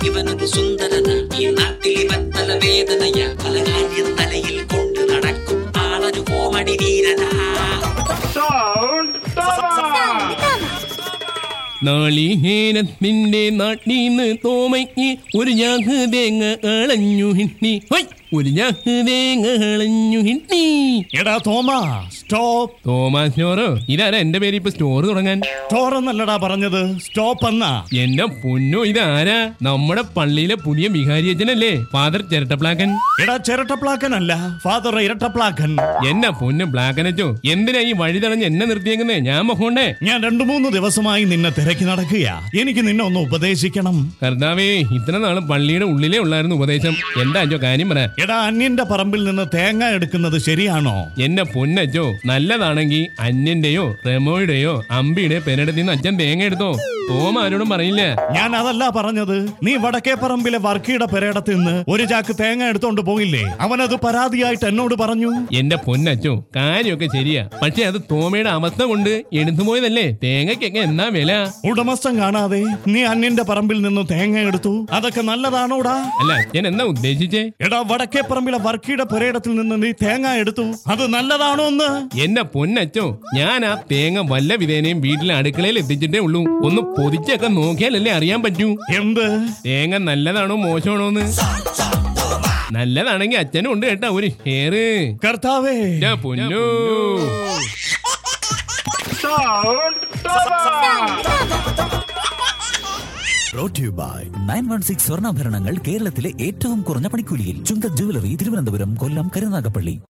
ഇവനൊരു സുന്ദരന ഈ നാട്ടിൽ ഇവൻ തല വേദനയ പല കാര്യം തലയിൽ കൊണ്ട് നടക്കും ആളൊരു കോമഡി വീരനാ നാളിഹേനത്തിന്റെ നാട്ടീന്ന് തോമയ്ക്ക് ഒരു ഞാഹ് തേങ്ങ അളഞ്ഞു ഹിണ്ണി ഹൊയ്! ഒരു ഞാഹ് തേങ്ങ അളഞ്ഞു ഹിണ്ണി എടാ തോമ സ്റ്റോപ്പ് തോമാ സ്റ്റോറോ ഇതാരാ എന്റെ പേര് ഇപ്പൊ സ്റ്റോർ തുടങ്ങാൻ സ്റ്റോർ എന്നല്ലടാ പറഞ്ഞത് സ്റ്റോപ്പ് എന്നാ എന്റെ പൊന്നോ ഇതാരാ നമ്മുടെ പള്ളിയിലെ പുതിയ വിഹാരിയച്ഛനല്ലേ ഫാദർ ചിരട്ടപ്ലാക്കൻ എടാ ചിരട്ടപ്ലാക്കനല്ല ഫാദർ ഇരട്ടപ്ലാക്കൻ എന്നെ പൊന്ന് ബ്ലാക്കനച്ചോ എന്തിനാ ഈ വഴി തടഞ്ഞ് എന്നെ നിർത്തിയേക്കുന്നേ ഞാൻ മൊഹോണ്ടേ ഞാൻ രണ്ടു മൂന്ന് ദിവസമായി നിന്നെ തിരക്കി നടക്കുകയാ എനിക്ക് നിന്നെ ഒന്ന് ഉപദേശിക്കണം കർത്താവേ ഇത്ര നാള് പള്ളിയുടെ ഉള്ളിലേ ഉള്ളായിരുന്നു ഉപദേശം എന്താ അച്ചോ കാര്യം പറ എടാ അന്യന്റെ പറമ്പിൽ നിന്ന് തേങ്ങ എടുക്കുന്നത് ശരിയാണോ എന്റെ പൊന്നച്ചോ നല്ലതാണെങ്കിൽ അന്യന്റെയോ റെമോയുടെയോ അമ്പിയുടെ പെരടത്തിൽ നിന്ന് അച്ഛൻ തേങ്ങ എടുത്തോ തോമ ആരോടും പറയില്ല ഞാൻ അതല്ല പറഞ്ഞത് നീ വടക്കേ പറമ്പിലെ വർക്കിയുടെ പെരേടത്തിൽ നിന്ന് ഒരു ചാക്ക് തേങ്ങ എടുത്തോണ്ട് പോയില്ലേ അവനത് പരാതിയായിട്ട് എന്നോട് പറഞ്ഞു എന്റെ പൊന്നച്ചോ കാര്യമൊക്കെ ശരിയാ പക്ഷെ അത് തോമയുടെ അവസ്ഥ കൊണ്ട് എടുത്തുപോയതല്ലേ തേങ്ങയ്ക്കൊക്കെ എന്നാ വില ഉടമസ്ഥൻ കാണാതെ നീ അന്യന്റെ പറമ്പിൽ നിന്ന് തേങ്ങ എടുത്തു അതൊക്കെ നല്ലതാണോടാ അല്ല അച്ഛൻ എന്താ ഉദ്ദേശിച്ചേ എടാ വടക്കേ പറമ്പിലെ വർക്കിയുടെ പുരയിടത്തിൽ നിന്ന് നീ തേങ്ങ എടുത്തു അത് നല്ലതാണോ എന്ന് എന്റെ പൊന്നച്ചോ ഞാൻ ആ തേങ്ങ വല്ല വിധേനയും വീട്ടിലെ അടുക്കളയിൽ എത്തിച്ചിട്ടേ ഉള്ളൂ ഒന്ന് പൊതിച്ചൊക്കെ നോക്കിയാലല്ലേ അറിയാൻ പറ്റൂ എന്ത് തേങ്ങ നല്ലതാണോ മോശമാണോ എന്ന് നല്ലതാണെങ്കിൽ അച്ഛനും ഉണ്ട് കേട്ടാ ഒരു ഹെയർ കർത്താവേ പൊന്നോ brought to you by nine one six സ്വർണ്ണാഭരണങ്ങൾ കേരളത്തിലെ ഏറ്റവും കുറഞ്ഞ പണിക്കൂലിയിൽ ചുങ്ക ജുവലറി തിരുവനന്തപുരം കൊല്ലം കരുനാഗപ്പള്ളി